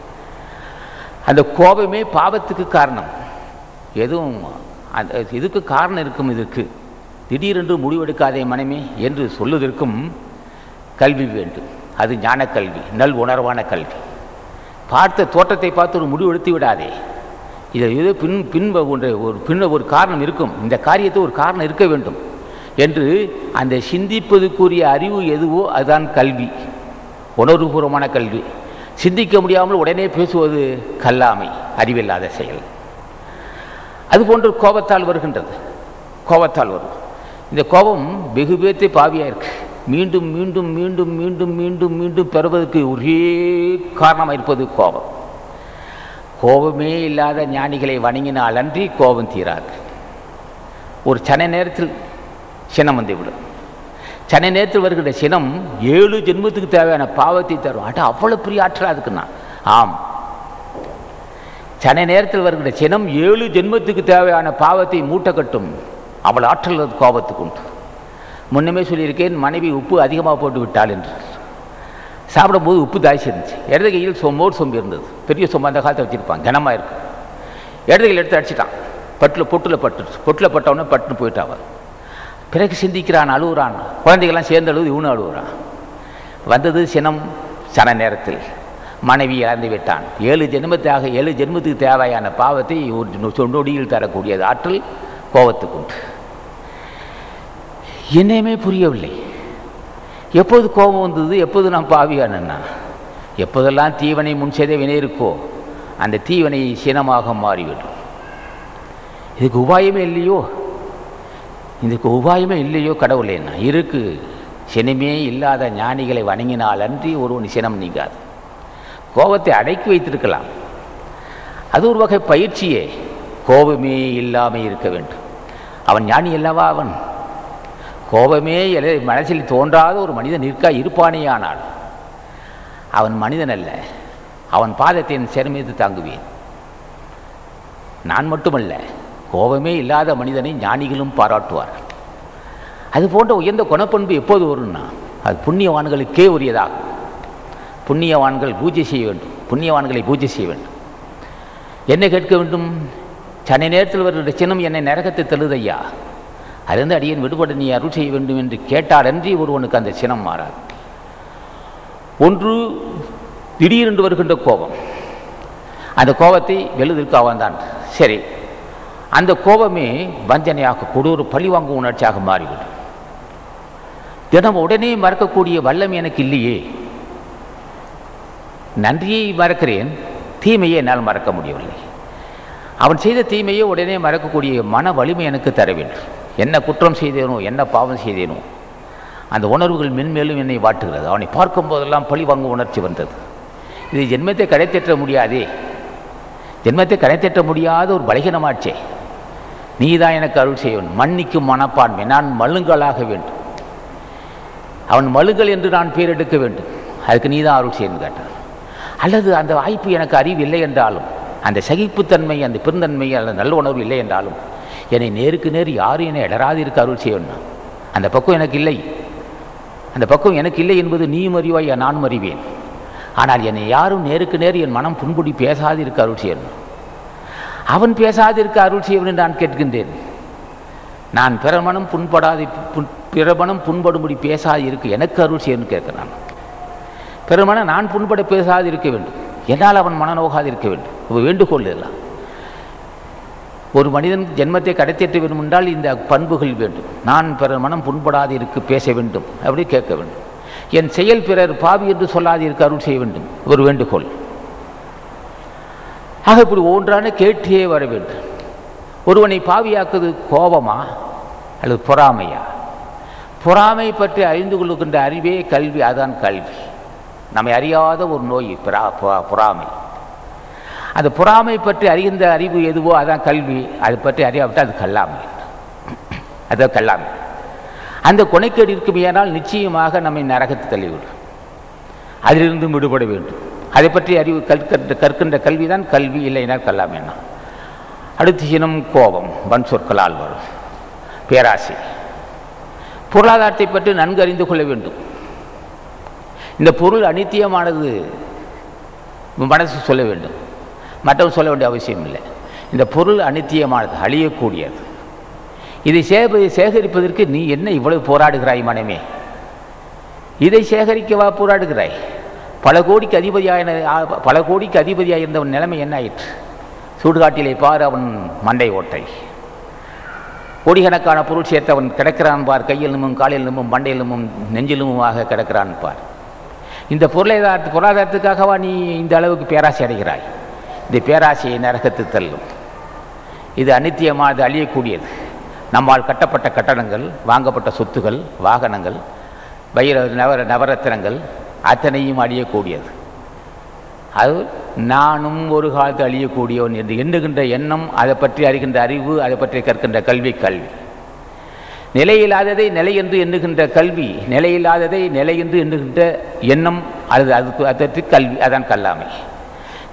அந்த கோபமே பாவத்துக்கு காரணம் எதுவும் அந்த இதுக்கு காரணம் இருக்கும் இதற்கு திடீரென்று முடிவெடுக்காதே மனமே என்று சொல்லுவதற்கும் கல்வி வேண்டும் அது ஞான கல்வி நல் உணர்வான கல்வி பார்த்த தோற்றத்தை பார்த்து ஒரு முடிவெடுத்து விடாதே இதில் ஏதோ பின் பின் ஒன்று ஒரு பின்ன ஒரு காரணம் இருக்கும் இந்த காரியத்தை ஒரு காரணம் இருக்க வேண்டும் என்று அந்த சிந்திப்பதுக்குரிய அறிவு எதுவோ அதுதான் கல்வி உணர்வுபூர்வமான கல்வி சிந்திக்க முடியாமல் உடனே பேசுவது கல்லாமை அறிவில்லாத செயல் அதுபோன்று கோபத்தால் வருகின்றது கோபத்தால் வரும் இந்த கோபம் வெகு பேர்த்தை பாவியாக இருக்கு மீண்டும் மீண்டும் மீண்டும் மீண்டும் மீண்டும் மீண்டும் பெறுவதற்கு ஒரே காரணமாக இருப்பது கோபம் கோபமே இல்லாத ஞானிகளை வணங்கினால் அன்றி கோபம் தீராது ஒரு சன நேரத்தில் சினம் வந்துவிடும் சன நேரத்தில் வருகின்ற சினம் ஏழு ஜென்மத்துக்கு தேவையான பாவத்தை தரும் அட அவ்வளோ பெரிய ஆற்றலாக இருக்குண்ணா ஆம் சன நேரத்தில் வருகிற சினம் ஏழு ஜென்மத்துக்கு தேவையான பாவத்தை மூட்டை கட்டும் அவள் ஆற்றல் அது கோபத்துக்கு உண்டு முன்னமே சொல்லியிருக்கேன் மனைவி உப்பு அதிகமாக போட்டு விட்டாள் என்று சாப்பிடும்போது உப்பு தாய்ச்சி இருந்துச்சு இடது கையில் சொம்மோடு சொம்பு இருந்தது பெரிய சொம்பு அந்த காலத்தை வச்சுருப்பாங்க கனமாக இருக்கு இடது கையில் எடுத்து அடிச்சிட்டான் பட்டில் பொட்டில் பட்டு பொட்டில் பட்டவொடனே பட்டுன்னு போயிட்டாவ பிறகு சிந்திக்கிறான் அழுகுறான் குழந்தைகள்லாம் சேர்ந்து அழுது இவனும் அழுகுறான் வந்தது சினம் சன நேரத்தில் மனைவி இழந்து விட்டான் ஏழு ஜென்மத்தாக ஏழு ஜென்மத்துக்கு தேவையான பாவத்தை ஒரு நொடியில் தரக்கூடியது ஆற்றல் கோபத்துக்கு உண்டு என்னையுமே புரியவில்லை எப்போது கோபம் வந்தது எப்போது நான் பாவியானேன்னா எப்போதெல்லாம் தீவனை முன் செய்த வினை இருக்கோ அந்த தீவனை சினமாக மாறிவிடும் இதுக்கு உபாயமே இல்லையோ இதுக்கு உபாயமே இல்லையோ கடவுளேன்னா இருக்கு சினமே இல்லாத ஞானிகளை வணங்கினால் அன்றி ஒருவன் சினம் நீங்காது கோபத்தை அடக்கி வைத்திருக்கலாம் அது ஒரு வகை பயிற்சியே கோபமே இல்லாமல் இருக்க வேண்டும் அவன் ஞானி அல்லவா அவன் கோபமே எல- மனசில் தோன்றாத ஒரு மனிதன் இருக்கா இருப்பானேயானால் அவன் மனிதன் அல்ல அவன் பாதத்தின் சிறமீது தாங்குவேன் நான் மட்டுமல்ல கோபமே இல்லாத மனிதனை ஞானிகளும் பாராட்டுவார்கள் அது போன்ற உயர்ந்த குணப்பண்பு எப்போது வரும்னா அது புண்ணியவான்களுக்கே உரியதாகும் புண்ணியவான்கள் பூஜை செய்ய வேண்டும் புண்ணியவான்களை பூஜை செய்ய வேண்டும் என்ன கேட்க வேண்டும் சனி நேரத்தில் வருகிற சின்னம் என்னை நரகத்தை தள்ளுதையா அதிலிருந்து அடியேன் விடுபட நீ அருள் செய்ய வேண்டும் என்று கேட்டாலன்றி ஒருவனுக்கு அந்த சினம் மாறாது ஒன்று திடீரென்று வருகின்ற கோபம் அந்த கோபத்தை வெல்லுதற்கு அவன்தான் சரி அந்த கோபமே வஞ்சனையாக கொடூர பழிவாங்கும் உணர்ச்சியாக மாறிவிடும் தினம் உடனே மறக்கக்கூடிய வல்லம் எனக்கு இல்லையே நன்றியை மறக்கிறேன் தீமையை என்னால் மறக்க முடியவில்லை அவன் செய்த தீமையை உடனே மறக்கக்கூடிய மன வலிமை எனக்கு தர வேண்டும் என்ன குற்றம் செய்தேனோ என்ன பாவம் செய்தேனோ அந்த உணர்வுகள் மென்மேலும் என்னை வாட்டுகிறது அவனை பார்க்கும் போதெல்லாம் பழி வாங்கும் உணர்ச்சி வந்தது இது ஜென்மத்தை கடைத்தேற்ற முடியாதே ஜென்மத்தை கடைத்தேற்ற முடியாத ஒரு பலகீனமாச்சே நீ தான் எனக்கு அருள் செய்ய வேண்டும் மன்னிக்கும் மனப்பான்மை நான் மழுங்கலாக வேண்டும் அவன் மழுங்கல் என்று நான் பேர் எடுக்க வேண்டும் அதுக்கு நீ தான் அருள் செய்யணும் கேட்டான் அல்லது அந்த வாய்ப்பு எனக்கு அறிவு இல்லை என்றாலும் அந்த சகிப்புத்தன்மை அந்த பெருந்தன்மை அந்த நல்ல உணர்வு இல்லை என்றாலும் என்னை நேருக்கு நேர் யாரும் என்னை இடராது இருக்க அருள் செய்யணும் அந்த பக்கம் எனக்கு இல்லை அந்த பக்கம் எனக்கு இல்லை என்பது நீயும் அறிவாய் நானும் அறிவேன் ஆனால் என்னை யாரும் நேருக்கு நேர் என் மனம் புண்புடி பேசாது இருக்க அருள் செய்யணும் அவன் பேசாது இருக்க அருள் செய்யவன் என்று நான் கேட்கின்றேன் நான் பிற மனம் புண்படாது புண் பிற மனம் புண்படும்படி பேசாது இருக்க எனக்கு அருள் செய்யணும்னு கேட்கிறேன் நான் பெருமன நான் புண்பட பேசாது இருக்க வேண்டும் என்னால் அவன் மனநோகாது இருக்க வேண்டும் இப்போ வேண்டுகோள் எல்லாம் ஒரு மனிதன் ஜென்மத்தை கடைத்தேற்ற வேண்டும் என்றால் இந்த பண்புகள் வேண்டும் நான் பிறர் மனம் புண்படாது இருக்க பேச வேண்டும் அப்படி கேட்க வேண்டும் என் செயல் பிறர் பாவி என்று சொல்லாது இருக்க அருள் செய்ய வேண்டும் ஒரு வேண்டுகோள் ஆக இப்படி ஒன்றான கேட்டே வர வேண்டும் ஒருவனை பாவியாக்குது கோபமா அல்லது பொறாமையா பொறாமை பற்றி அறிந்து கொள்ளுகின்ற அறிவே கல்வி அதான் கல்வி நம்மை அறியாத ஒரு நோய் பிரா பொறா- பொறாமை அந்த பொறாமை பற்றி அறிகின்ற அறிவு எதுவோ அதான் கல்வி அதை பற்றி அறியாவிட்டால் அது கல்லாமை அது கல்லாமை அந்த கொனைக்கேடு இருக்குமேயானால் நிச்சயமாக நம்மை நரகத்து தள்ளிவிடும் அதிலிருந்து விடுபட வேண்டும் அதை பற்றி அறிவு கற்கின்ற கற்கின்ற கல்வி தான் கல்வி இல்லைனா கல்லாமை என்ன அடுத்து இனம் கோபம் வன் சொற்களால் வரும் பேராசை பொருளாதாரத்தை பற்றி நன்கு அறிந்து கொள்ள வேண்டும் இந்த பொருள் அனித்தியமானது மனசு சொல்ல வேண்டும் மற்றவன் சொல்ல வேண்டிய அவசியம் இல்லை இந்த பொருள் அனித்தியமானது அழியக்கூடியது இதை சேக சேகரிப்பதற்கு நீ என்ன இவ்வளவு போராடுகிறாய் மனமே இதை சேகரிக்கவா போராடுகிறாய் பல கோடிக்கு அதிபதியாக பல கோடிக்கு அதிபதியாக இருந்தவன் நிலைமை என்ன ஆயிற்று சுடுகாட்டிலே பார் அவன் மண்டை ஓட்டை கோடிக்கணக்கான பொருள் சேர்த்தவன் கிடக்கிறான் பார் கையிலும் காலிலும் மண்டையிலும் நெஞ்சிலுமாக கிடக்கிறான் பார் இந்த பொருளாதார பொருளாதாரத்துக்காகவா நீ இந்த அளவுக்கு பேராசை அடைகிறாய் இந்த பேராசையை நரகத்து தள்ளும் இது அனித்தியமானது அழியக்கூடியது நம்மால் கட்டப்பட்ட கட்டடங்கள் வாங்கப்பட்ட சொத்துகள் வாகனங்கள் வைர நவர நவரத்தினங்கள் அத்தனையும் அழியக்கூடியது அது நானும் ஒரு காலத்து அழியக்கூடியவன் என்று எண்ணுகின்ற எண்ணம் அதை பற்றி அறிகின்ற அறிவு அதை பற்றி கற்கின்ற கல்வி கல்வி நிலையில்லாததை நிலை என்று எண்ணுகின்ற கல்வி நிலையில்லாததை நிலை என்று எண்ணுகின்ற எண்ணம் அது அதுக்கு அதற்கு கல்வி அதான் கல்லாமை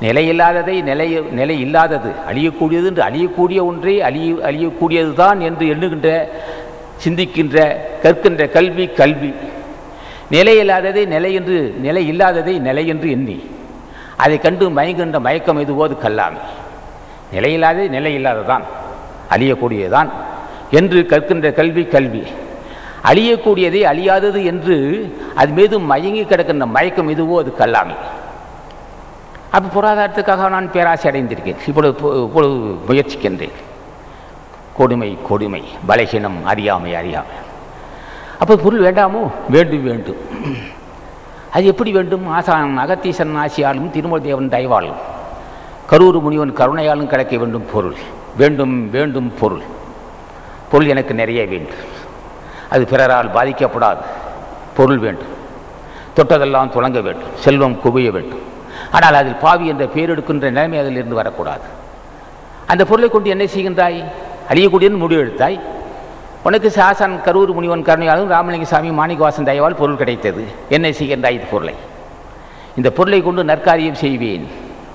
நிலையில்லாததை நிலை நிலை இல்லாதது அழியக்கூடியது என்று அழியக்கூடிய ஒன்றே அழிய அழியக்கூடியது தான் என்று எண்ணுகின்ற சிந்திக்கின்ற கற்கின்ற கல்வி கல்வி நிலையில்லாததை நிலை என்று நிலை இல்லாததை நிலை என்று எண்ணி அதை கண்டு மயங்குகின்ற மயக்கம் எதுவோ அது கல்லாமை நிலையில்லாதது நிலை இல்லாததான் அழியக்கூடியதுதான் என்று கற்கின்ற கல்வி கல்வி அழியக்கூடியதை அழியாதது என்று அது மீது மயங்கி கிடக்கின்ற மயக்கம் எதுவோ அது கல்லாமை அப்போ பொருளாதாரத்துக்காக நான் பேராசை அடைந்திருக்கேன் இப்பொழுது பொ- இப்பொழுது முயற்சிக்கின்றேன் கொடுமை கொடுமை பலகீனம் அறியாமை அறியாமை அப்போ பொருள் வேண்டாமோ வேண்டும் வேண்டும் அது எப்படி வேண்டும் ஆசான் அகத்தீசன் ஆசியாலும் திருமூல தேவன் தயவாலும் கரூர் முனிவன் கருணையாலும் கிடைக்க வேண்டும் பொருள் வேண்டும் வேண்டும் பொருள் பொருள் எனக்கு நிறைய வேண்டும் அது பிறரால் பாதிக்கப்படாது பொருள் வேண்டும் தொட்டதெல்லாம் தொடங்க வேண்டும் செல்வம் குவிய வேண்டும் ஆனால் அதில் பாவி என்ற பேர் எடுக்கின்ற நிலைமை அதிலிருந்து வரக்கூடாது அந்த பொருளை கொண்டு என்ன செய்கின்றாய் அழியக்கூடியன்னு முடிவு எடுத்தாய் உனக்கு சாசான் கரூர் முனிவன் கருணையாலும் ராமலிங்க சாமி மாணிக்கவாசன் தயவால் பொருள் கிடைத்தது என்ன செய்கின்றாய் இது பொருளை இந்த பொருளை கொண்டு நற்காரியம் செய்வேன்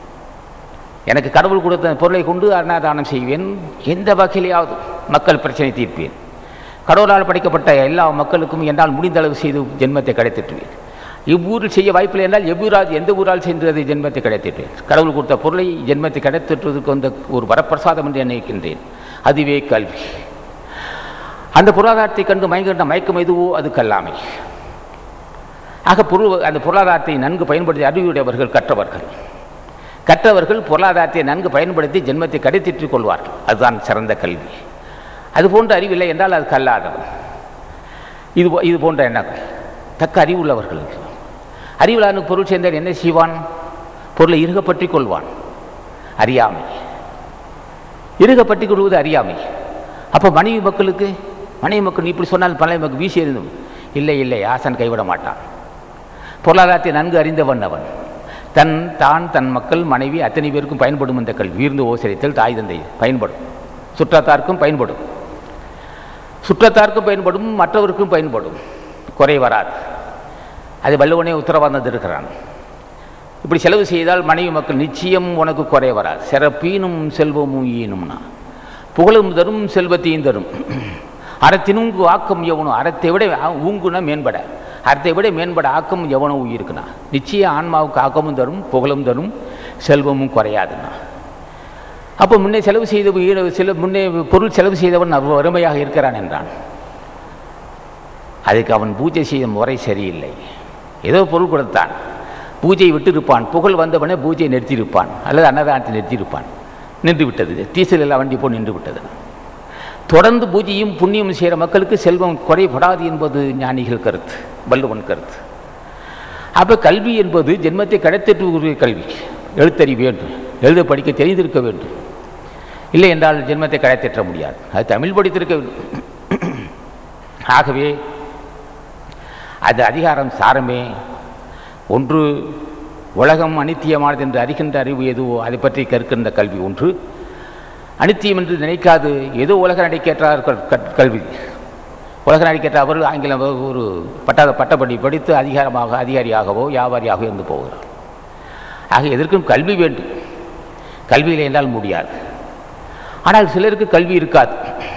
எனக்கு கடவுள் கொடுத்த பொருளை கொண்டு அன்னதானம் செய்வேன் எந்த வகையிலேயாவது மக்கள் பிரச்சனை தீர்ப்பேன் கடவுளால் படைக்கப்பட்ட எல்லா மக்களுக்கும் என்னால் முடிந்த அளவு செய்து ஜென்மத்தை கிடைத்திட்டுவேன் இவ்வூரில் செய்ய வாய்ப்பில்லை என்றால் எவ்வூரால் எந்த ஊரால் சென்று அதை ஜென்மத்தை கிடைத்திட்டேன் கடவுள் கொடுத்த பொருளை ஜென்மத்தை கிடைத்திட்டுவதற்கு வந்த ஒரு வரப்பிரசாதம் என்று நினைக்கின்றேன் அதுவே கல்வி அந்த பொருளாதாரத்தை கண்டு மயங்குகின்ற மயக்கம் எதுவோ அது கல்லாமை ஆக பொருள் அந்த பொருளாதாரத்தை நன்கு பயன்படுத்தி அறிவுடையவர்கள் கற்றவர்கள் கற்றவர்கள் பொருளாதாரத்தை நன்கு பயன்படுத்தி ஜென்மத்தை கடைத்திட்டுக் கொள்வார்கள் அதுதான் சிறந்த கல்வி அது போன்ற அறிவில்லை என்றால் அது கல்லாதவன் இது போ- இது போன்ற எண்ணங்கள் தக்க அறிவுள்ளவர்கள் அறிவிலான பொருள் சேர்ந்தால் என்ன செய்வான் பொருளை இறுக பற்றிக் கொள்வான் அறியாமை இறுக பற்றிக் கொள்வது அறியாமை அப்போ மனைவி மக்களுக்கு மனைவி மக்கள் நீ இப்படி சொன்னால் பழைய மக்கள் வீசி எறிந்தும் இல்லை இல்லை ஆசன் கைவிட மாட்டான் பொருளாதாரத்தை நன்கு அறிந்தவன் அவன் தன் தான் தன் மக்கள் மனைவி அத்தனை பேருக்கும் பயன்படும் இந்த கல்வி விருந்து ஓசரித்தல் தாய் தந்தை பயன்படும் சுற்றத்தாருக்கும் பயன்படும் சுற்றத்தாருக்கும் பயன்படும் மற்றவருக்கும் பயன்படும் குறை வராது அது வள்ளுவனே உத்தரவாதம் இருக்கிறான் இப்படி செலவு செய்தால் மனைவி மக்கள் நிச்சயம் உனக்கு குறை வராது சிறப்பீனும் செல்வமும் ஈனும்னா புகழும் தரும் செல்வத்தையும் தரும் அறத்தினும் ஆக்கம் எவனும் அறத்தை விட ஊங்குனா மேம்பட அறத்தை விட மேம்பட ஆக்கம் எவனும் உயிருக்குண்ணா நிச்சயம் ஆன்மாவுக்கு ஆக்கமும் தரும் புகழும் தரும் செல்வமும் குறையாதுண்ணா அப்போ முன்னே செலவு செய்த ஈ- சில முன்னே பொருள் செலவு செய்தவன் அவ- வறுமையாக இருக்கிறான் என்றான் அதுக்கு அவன் பூஜை செய்த முறை சரியில்லை ஏதோ பொருள் கொடுத்தான் பூஜையை விட்டிருப்பான் புகழ் வந்தவனே பூஜையை நிறுத்தியிருப்பான் அல்லது அன்னதானத்தை நிறுத்தியிருப்பான் நின்று விட்டது டீசல் எல்லாம் வண்டி போய் நின்று விட்டது தொடர்ந்து பூஜையும் புண்ணியம் செய்கிற மக்களுக்கு செல்வம் குறைபடாது என்பது ஞானிகள் கருத்து வள்ளுவன் கருத்து அப்போ கல்வி என்பது ஜென்மத்தை கிடைத்திட்டு கல்வி எழுத்தறிவு வேண்டும் எழுத படிக்க தெரிந்திருக்க வேண்டும் இல்லை என்றால் ஜென்மத்தை கிடைத்திட்ட முடியாது அது தமிழ் படித்திருக்க வேண்டும் ஆகவே அது அதிகாரம் சாரமே ஒன்று உலகம் அனித்தியமானது என்று அறிகின்ற அறிவு எதுவோ அதை பற்றி கற்கின்ற கல்வி ஒன்று அனித்தியம் என்று நினைக்காது ஏதோ உலக நடிக்கேற்றார் கல்வி உலக நடிக்கேற்ற அவர் ஆங்கிலம் ஒரு பட்ட பட்டப்படி படித்து அதிகாரமாக அதிகாரியாகவோ வியாபாரியாகவோ இருந்து போகிறார் ஆக எதற்கும் கல்வி வேண்டும் கல்வியில் என்றால் முடியாது ஆனால் சிலருக்கு கல்வி இருக்காது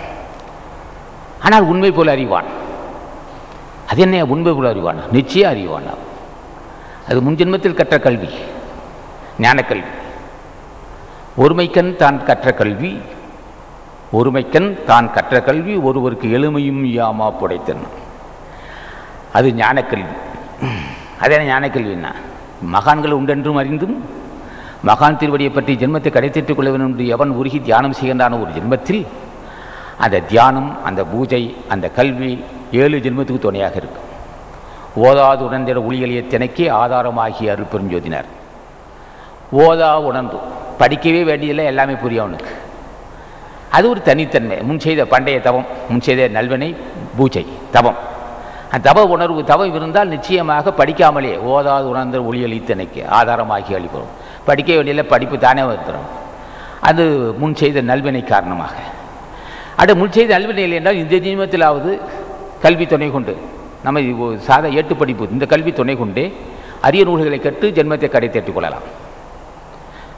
ஆனால் உண்மை போல அறிவான் அது என்ன உண்மை போல அறிவான் நிச்சயம் அறிவான் அவன். அது முன்ஜென்மத்தில் கற்ற கல்வி ஞானக்கல்வி ஒருமைக்கண் தான் கற்ற கல்வி ஒருமைக்கண் தான் கற்ற கல்வி ஒருவருக்கு எளிமையும் யாமா புடைத்தன் அது ஞானக்கல்வி அதே ஞானக்கல்வின்னா மகான்கள் உண்டென்றும் அறிந்தும் மகான் திருவடியை பற்றி ஜென்மத்தை கடைத்திட்டுக் கொள்ள வேண்டும் என்று எவன் உருகி தியானம் செய்கின்றான ஒரு ஜென்மத்தில் அந்த தியானம் அந்த பூஜை அந்த கல்வி ஏழு ஜென்மத்துக்கு துணையாக இருக்கும் ஓதாது உணர்ந்திட ஒளியலிய திணைக்கே ஆதாரமாகிய அருள் பெருஞ்சோதினார் ஓதா உணர்ந்து படிக்கவே வேண்டியதில்லை எல்லாமே புரியும் அவனுக்கு அது ஒரு தனித்தன்மை முன் செய்த பண்டைய தவம் முன் செய்த நல்வினை பூஜை தவம் அந்த தவ உணர்வு தவம் இருந்தால் நிச்சயமாக படிக்காமலே ஓதாது உணர்ந்த ஒளியலி திணைக்கு ஆதாரமாகி அளிப்போம் படிக்க வேண்டியதில்லை படிப்பு தானே வந்துடும் அது முன் செய்த நல்வினை காரணமாக அட முன் செய்த நல்வினை இல்லை என்றால் இந்த ஜீவத்திலாவது கல்வி துணை கொண்டு நம்ம இது ஒரு சாதா ஏட்டு படிப்பு இந்த கல்வி துணை கொண்டே அரிய நூல்களை கற்று ஜென்மத்தை கடை தேற்றிக் கொள்ளலாம்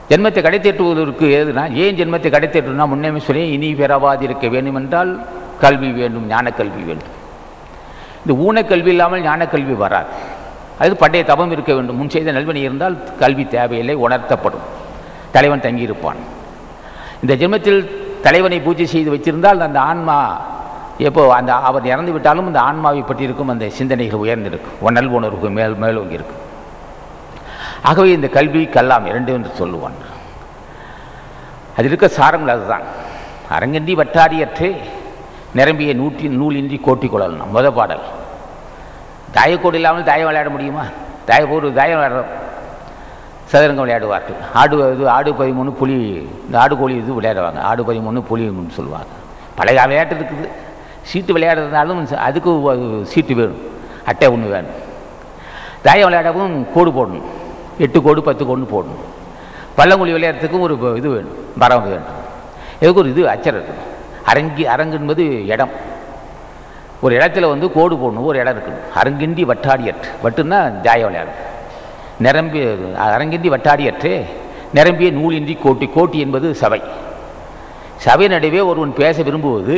ஜென்மத்தை கடைத்தேற்றுவதற்கு ஏதுனா ஏன் ஜென்மத்தை கடைத்தேற்றுனா முன்னே சொல்லி இனி பெறவாதிருக்க வேண்டும் என்றால் கல்வி வேண்டும் ஞானக்கல்வி வேண்டும் இந்த ஊனக்கல்வி இல்லாமல் ஞானக்கல்வி வராது அது பண்டைய தபம் இருக்க வேண்டும் முன் செய்த நல்வினை இருந்தால் கல்வி தேவையில்லை உணர்த்தப்படும் தலைவன் தங்கியிருப்பான் இந்த ஜென்மத்தில் தலைவனை பூஜை செய்து வச்சிருந்தால் அந்த ஆன்மா எப்போ அந்த அவர் இறந்து விட்டாலும் அந்த ஆன்மாவை பற்றி இருக்கும் அந்த சிந்தனைகள் உயர்ந்திருக்கும் உன் நல் உணர்வு மேல் மேலோங்கி இருக்கும் ஆகவே இந்த கல்வி கல்லாம் இரண்டு என்று சொல்லுவான் அது இருக்க சாரங்கள் அதுதான் அரங்கன்றி வட்டாரியற்றே நிரம்பிய நூற்றி நூலின்றி கோட்டி கொள்ளலாம் முத பாடல் தாயக்கோடு இல்லாமல் தாயம் விளையாட முடியுமா தாய ஒரு தாயம் விளையாடுறோம் சதுரங்கம் விளையாடுவார்கள் ஆடு இது ஆடு பதிமூணு புலி இந்த ஆடு கோழி இது விளையாடுவாங்க ஆடு பதிமூணு புலின்னு சொல்லுவாங்க பழைய விளையாட்டு இருக்குது சீட்டு விளையாடுறதுனாலும் அதுக்கு ஒரு சீட்டு வேணும் அட்டை ஒன்று வேணும் தாயம் விளையாடவும் கோடு போடணும் எட்டு கோடு பத்து கோடு போடணும் பள்ளங்குழி விளையாடுறதுக்கும் ஒரு இது வேணும் மரம் வேணும் இதுக்கு ஒரு இது அச்சரம் இருக்கணும் அரங்கி அரங்கு என்பது இடம் ஒரு இடத்துல வந்து கோடு போடணும் ஒரு இடம் இருக்கணும் அரங்கின்றி வட்டாடியற்று வட்டுன்னா ஜாய விளையாடும் நிரம்பி அரங்கின்றி வட்டாடியற்றே நிரம்பிய நூலின்றி கோட்டி கோட்டி என்பது சபை சபை நடுவே ஒருவன் பேச விரும்புவது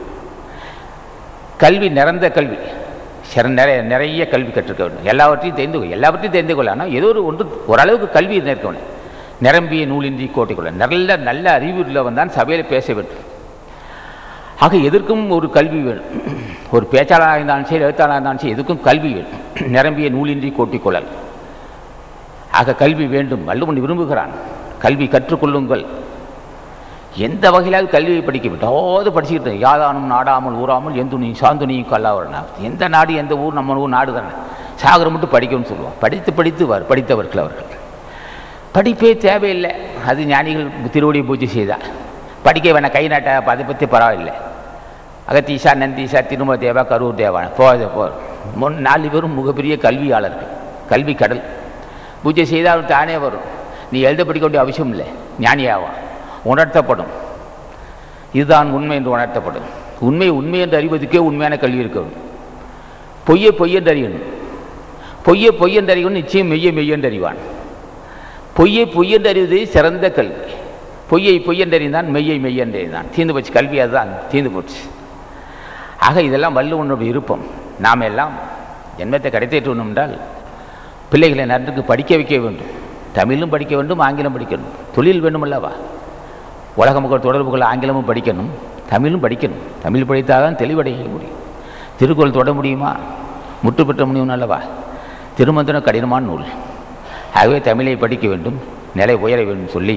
கல்வி நிறந்த கல்வி சிற நிறைய நிறைய கல்வி கற்றுக்க வேண்டும் எல்லாவற்றையும் தெரிந்து கொள்ள எல்லாவற்றையும் தெரிந்து கொள்ள ஆனால் ஏதோ ஒரு ஒன்று ஓரளவுக்கு கல்வி நிற்க வேண்டும் நிரம்பிய நூலின்றி கோட்டிக்கொள்ள நல்ல நல்ல அறிவு உள்ளவன் தான் சபையில் பேச வேண்டும் ஆக எதற்கும் ஒரு கல்வி வேணும் ஒரு பேச்சாளராக இருந்தாலும் சரி எழுத்தாளராக இருந்தாலும் சரி எதுக்கும் கல்வி வேணும் நிரம்பிய நூலின்றி கோட்டிக்கொள்ளல் ஆக கல்வி வேண்டும் வள்ளுவன் விரும்புகிறான் கல்வி கற்றுக்கொள்ளுங்கள் எந்த வகையிலாவது கல்வியை படிக்க விட்டாவது படிச்சுக்கிட்டு யாதானும் நாடாமல் ஊறாமல் எந்த நீ சாந்து நீ கல்லாவரனா எந்த நாடு எந்த ஊர் நம்ம ஊர் நாடு தானே சாகரம் மட்டும் படிக்கணும்னு சொல்லுவோம் படித்து படித்து வர் படித்தவர்கள் அவர்கள் படிப்பே தேவையில்லை அது ஞானிகள் திருவடி பூஜை செய்தார் படிக்க வேணாம் கை நாட்ட அதை பற்றி பரவாயில்லை அகத்தீசா நந்தீசா திருமல தேவா கரூர் தேவா போத போ முன் நாலு பேரும் மிகப்பெரிய கல்வியாளர்கள் கல்வி கடல் பூஜை செய்தால் தானே வரும் நீ எழுத படிக்க வேண்டிய அவசியம் இல்லை ஞானியாவா உணர்த்தப்படும் இதுதான் உண்மை என்று உணர்த்தப்படும் உண்மை உண்மை என்று அறிவதற்கே உண்மையான கல்வி இருக்க வேண்டும் பொய்யை பொய் என்று அறியணும் பொய்யை பொய் என்று அறிவன் நிச்சயம் மெய்யை மெய் என்று அறிவான் பொய்யை பொய் என்று அறிவது சிறந்த கல்வி பொய்யை பொய் என்று அறிந்தான் மெய்யை மெய் என்று அறிந்தான் தீர்ந்து போச்சு கல்வி அதுதான் தீர்ந்து போச்சு ஆக இதெல்லாம் வள்ளுவனுடைய விருப்பம் நாம் எல்லாம் ஜென்மத்தை கிடைத்தேற்றணும் என்றால் பிள்ளைகளை நன்றுக்கு படிக்க வைக்க வேண்டும் தமிழும் படிக்க வேண்டும் ஆங்கிலம் படிக்கணும் தொழில் வேண்டுமல்லவா உலக மக்கள் தொடர்புகள் ஆங்கிலமும் படிக்கணும் தமிழும் படிக்கணும் தமிழ் படித்தால் தான் தெளிவடைய முடியும் திருக்குறள் தொட முடியுமா முற்று பெற்ற முடியும் அல்லவா திருமந்திரம் கடினமான நூல் ஆகவே தமிழை படிக்க வேண்டும் நிலை உயர வேண்டும் சொல்லி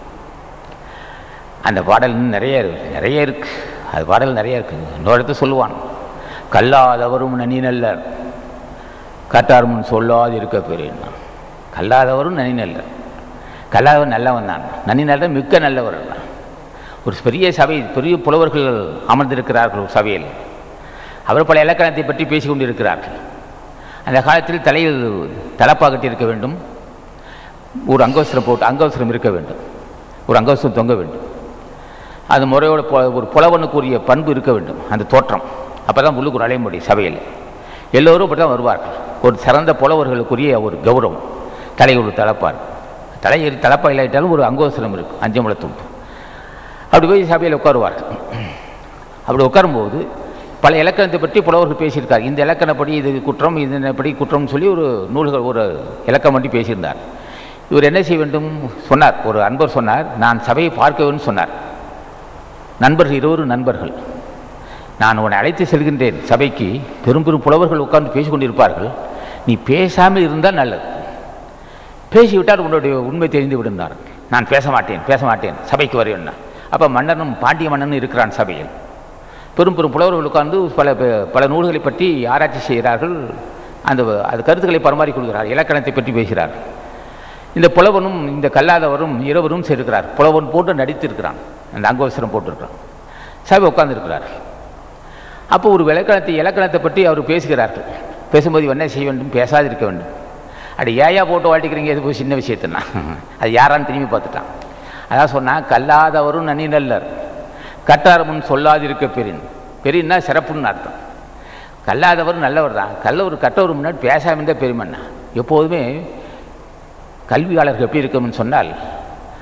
அந்த பாடல் இன்னும் நிறைய இருக்கு நிறைய இருக்கு அது பாடல் நிறைய இருக்கு இன்னொரு இடத்த சொல்லுவான் கல்லாதவரும் நனி நல்லர் காட்டார் முன் சொல்லாது இருக்க பெரியன் கல்லாதவரும் நனி நல்லர் கல்லாதவன் நல்லவன் தான் நனி நல்லர் மிக்க நல்லவர் தான் ஒரு பெரிய சபை பெரிய புலவர்கள் அமர்ந்திருக்கிறார்கள் ஒரு சபையில் அவர் பல இலக்கணத்தை பற்றி பேசிக் கொண்டிருக்கிறார்கள் அந்த காலத்தில் தலையில் தலப்பா கட்டியிருக்க வேண்டும் ஒரு அங்கவசரம் போட்டு அங்கவசரம் இருக்க வேண்டும் ஒரு அங்கவசரம் தொங்க வேண்டும் அது முறையோட பொ- ஒரு புலவனுக்குரிய பண்பு இருக்க வேண்டும் அந்த தோற்றம் அப்போ தான் உள்ளுக்கு நுழைய முடியும் சபையில் எல்லோரும் இப்படி தான் வருவார்கள் ஒரு சிறந்த புலவர்களுக்குரிய ஒரு கௌரவம் தலை ஒரு தலப்பார் தலை தலப்பா இல்லாவிட்டாலும் ஒரு அங்கோசரம் இருக்கும் அஞ்சமுள துண்டு அப்படி போய் சபையில் உட்காருவார்கள் அப்படி உட்காரும்போது பல இலக்கணத்தை பற்றி புலவர்கள் பேசியிருக்கார் இந்த இலக்கணப்படி இது குற்றம் இதன்படி குற்றம்னு சொல்லி ஒரு நூல்கள் ஒரு இலக்கம் பண்ணி பேசியிருந்தார் இவர் என்ன செய்ய வேண்டும் சொன்னார் ஒரு அன்பர் சொன்னார் நான் சபையை பார்க்க வேண்டும் சொன்னார் நண்பர்கள் இருவரும் நண்பர்கள் நான் உன்னை அழைத்து செல்கின்றேன் சபைக்கு பெரும் பெரும் புலவர்கள் உட்கார்ந்து பேசிக் கொண்டிருப்பார்கள் நீ பேசாமல் இருந்தால் நல்லது பேசிவிட்டால் உன்னுடைய உண்மை தெரிந்து விடுந்தார் நான் பேச மாட்டேன் பேச மாட்டேன் சபைக்கு வருவேன் அப்போ மன்னனும் பாண்டிய மன்னனும் இருக்கிறான் சபையில் பெரும் பெரும் புலவர்கள் உட்கார்ந்து பல ப- பல நூல்களை பற்றி ஆராய்ச்சி செய்கிறார்கள் அந்த அது கருத்துக்களை பரிமாறிக் கொள்கிறார் இலக்கணத்தை பற்றி பேசுகிறார் இந்த புலவனும் இந்த கல்லாதவரும் இருவரும் சேர்க்கிறார் புலவன் போட்டு நடித்திருக்கிறான் அந்த அங்கவசரம் போட்டிருக்கிறான் சபை உட்கார்ந்திருக்கிறார் அப்போ ஒரு இலக்கணத்தை இலக்கணத்தை பற்றி அவர் பேசுகிறார்கள் பேசும்போது இவன் என்ன செய்ய வேண்டும் பேசாதிருக்க வேண்டும் அடி ஏயா போட்டு வாழ்த்திக்கிறீங்க இது போய் சின்ன விஷயத்துனா அது யாரான்னு திரும்பி பார்த்துட்டான் அதான் சொன்னா கல்லாதவரும் நனி நல்லர் கட்டாரமுன் சொல்லாதிருக்க பெரின் பெரின்னா சிறப்புன்னு அர்த்தம் கல்லாதவர் நல்லவர் தான் கல்லவர் கட்டவர் முன்னாடி பேசாம இருந்தால் பெருமண்ணா எப்போதுமே கல்வியாளர்கள் எப்படி இருக்கணும்னு சொன்னால்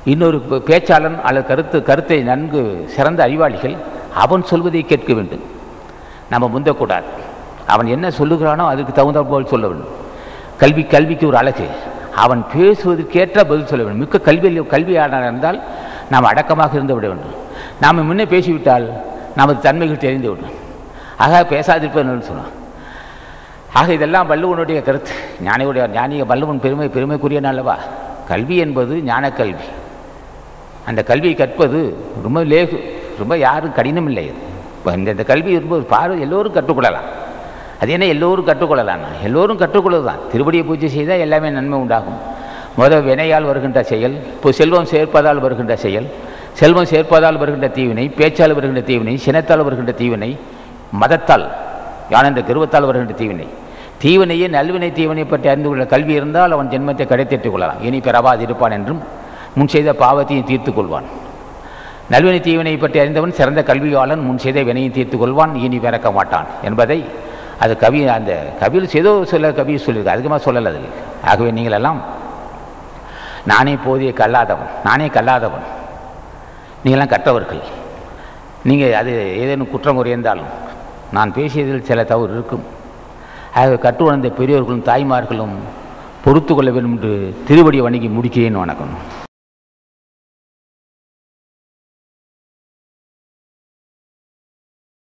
இன்னொரு பே- பேச்சாளன் அல்லது கருத்து கருத்தை நன்கு சிறந்த அறிவாளிகள் அவன் சொல்வதை கேட்க வேண்டும் நம்ம முந்தக்கூடாது அவன் என்ன சொல்லுகிறானோ அதுக்கு தகுந்த போல் சொல்ல வேண்டும் கல்வி கல்விக்கு ஒரு அழகு அவன் பேசுவதற்கேற்ற பதில் சொல்ல வேண்டும் மிக்க கல்வி கல்வியாளர் இருந்தால் நாம் அடக்கமாக இருந்து விட வேண்டும் நாம் முன்னே பேசிவிட்டால் நமது தன்மைகள் தெரிந்து விடும் ஆக பேசாதிருப்பதுன்னு சொன்னான் ஆக இதெல்லாம் வள்ளுவனுடைய கருத்து ஞானியுடைய ஞானிய வள்ளுவன் பெருமை பெருமைக்குரியன அல்லவா கல்வி என்பது ஞானக்கல்வி அந்த கல்வியை கற்பது ரொம்ப லேகு ரொம்ப யாரும் கடினம் இல்லை இது இப்போ இந்த இந்த கல்வி ரொம்ப பாரு எல்லோரும் கற்றுக்கொள்ளலாம் அது என்ன எல்லோரும் கற்றுக்கொள்ளலாம் எல்லோரும் கற்றுக்கொள்ளது தான் திருவடியை பூஜை செய்தால் எல்லாமே நன்மை உண்டாகும் முதல் வினையால் வருகின்ற செயல் இப்போ செல்வம் சேர்ப்பதால் வருகின்ற செயல் செல்வம் சேர்ப்பதால் வருகின்ற தீவினை பேச்சால் வருகின்ற தீவினை சினத்தால் வருகின்ற தீவினை மதத்தால் யானென்ற கருவத்தால் வருகின்ற தீவினை தீவினையே நல்வினை தீவினை பற்றி அறிந்து கொள்ள கல்வி இருந்தால் அவன் ஜென்மத்தை கடைத்தேற்றிக் கொள்ளலாம் இனி பெறவாது இருப்பான் என்றும் முன் செய்த பாவத்தையும் தீர்த்துக் கொள்வான் நல்வினை தீவினை பற்றி அறிந்தவன் சிறந்த கல்வியாளன் முன் செய்த வினையை தீர்த்துக் கொள்வான் இனி பிறக்க மாட்டான் என்பதை அது கவி அந்த கவியில் ஏதோ சொல்ல கவி சொல்லியிருக்கு அதிகமாக சொல்லலை அதில் ஆகவே நீங்கள் எல்லாம் நானே போதிய கல்லாதவன் நானே கல்லாதவன் நீங்களாம் கற்றவர்கள் நீங்கள் அது ஏதேனும் குற்றம் குறைந்தாலும் நான் பேசியதில் சில தவறு இருக்கும் ஆகவே கற்று உணர்ந்த பெரியோர்களும் தாய்மார்களும் பொறுத்து கொள்ள வேண்டும் என்று திருவடி வணங்கி முடிக்கிறேன் வணக்கம்